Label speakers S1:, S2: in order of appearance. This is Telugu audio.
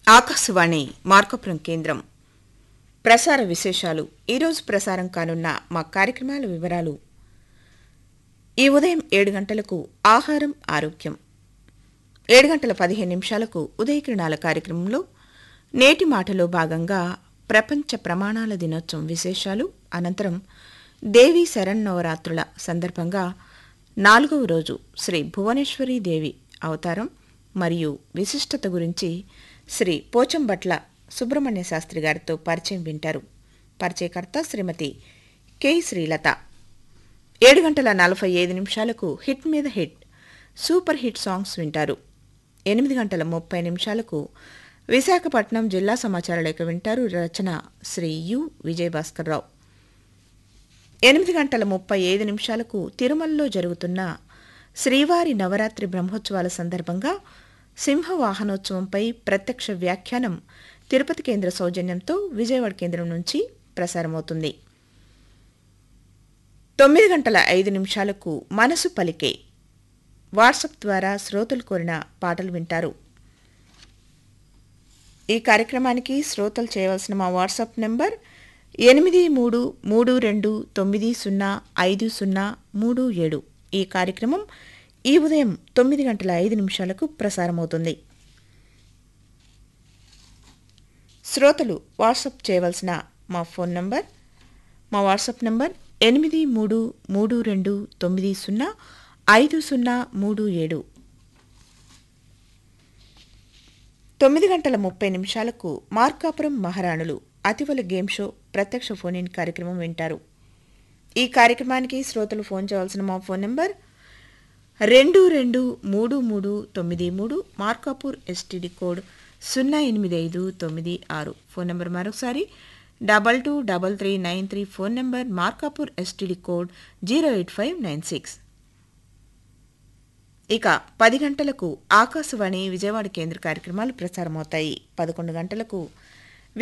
S1: ఆకాశవాణి మార్కపురం కేంద్రం ప్రసార విశేషాలు ఈరోజు ప్రసారం కానున్న మా కార్యక్రమాల వివరాలు ఈ ఉదయం ఏడు గంటలకు ఆహారం ఆరోగ్యం ఏడు గంటల పదిహేను నిమిషాలకు ఉదయకిరణాల కార్యక్రమంలో నేటి మాటలో భాగంగా ప్రపంచ ప్రమాణాల దినోత్సవం విశేషాలు అనంతరం దేవీ శరన్నవరాత్రుల సందర్భంగా నాలుగవ రోజు శ్రీ భువనేశ్వరీ దేవి అవతారం మరియు విశిష్టత గురించి శ్రీ పోచంబట్ల సుబ్రహ్మణ్య శాస్త్రి గారితో పరిచయం వింటారు పరిచయకర్త శ్రీమతి కె శ్రీలత ఏడు గంటల నలభై ఐదు నిమిషాలకు హిట్ మీద హిట్ సూపర్ హిట్ సాంగ్స్ వింటారు ఎనిమిది గంటల ముప్పై నిమిషాలకు విశాఖపట్నం జిల్లా సమాచార లేఖ వింటారు రచన శ్రీ యు విజయభాస్కర్రావు ఎనిమిది గంటల ముప్పై ఐదు నిమిషాలకు తిరుమలలో జరుగుతున్న శ్రీవారి నవరాత్రి బ్రహ్మోత్సవాల సందర్భంగా సింహ వాహనోత్సవంపై ప్రత్యక్ష వ్యాఖ్యానం తిరుపతి కేంద్ర సౌజన్యంతో విజయవాడ కేంద్రం నుంచి ప్రసారమవుతుంది తొమ్మిది గంటల ఐదు నిమిషాలకు మనసు పలికే వాట్సాప్ ద్వారా శ్రోతలు కోరిన పాటలు వింటారు ఈ కార్యక్రమానికి శ్రోతలు చేయవలసిన మా వాట్సాప్ నెంబర్ ఎనిమిది మూడు మూడు రెండు తొమ్మిది సున్నా ఐదు సున్నా మూడు ఏడు ఈ కార్యక్రమం ఈ ఉదయం తొమ్మిది గంటల ఐదు నిమిషాలకు ప్రసారమవుతుంది శ్రోతలు వాట్సాప్ చేయవలసిన మా ఫోన్ నంబర్ మా వాట్సాప్ నంబర్ ఎనిమిది మూడు మూడు రెండు తొమ్మిది సున్నా ఐదు సున్నా మూడు ఏడు తొమ్మిది గంటల ముప్పై నిమిషాలకు మార్కాపురం మహారాణులు అతివల గేమ్ షో ప్రత్యక్ష ఫోన్ ఇన్ కార్యక్రమం వింటారు ఈ కార్యక్రమానికి శ్రోతలు ఫోన్ చేయవలసిన మా ఫోన్ నంబర్ రెండు రెండు మూడు మూడు తొమ్మిది మూడు మార్కాపూర్ ఎస్టీడీ కోడ్ సున్నా ఎనిమిది ఐదు తొమ్మిది ఆరు ఫోన్ నెంబర్ మరొకసారి double two double three nine three phone number Markapur STD code zero eight five nine six ఇక పది గంటలకు ఆకాశవాణి విజయవాడ కేంద్ర కార్యక్రమాలు ప్రసారమవుతాయి పదకొండు గంటలకు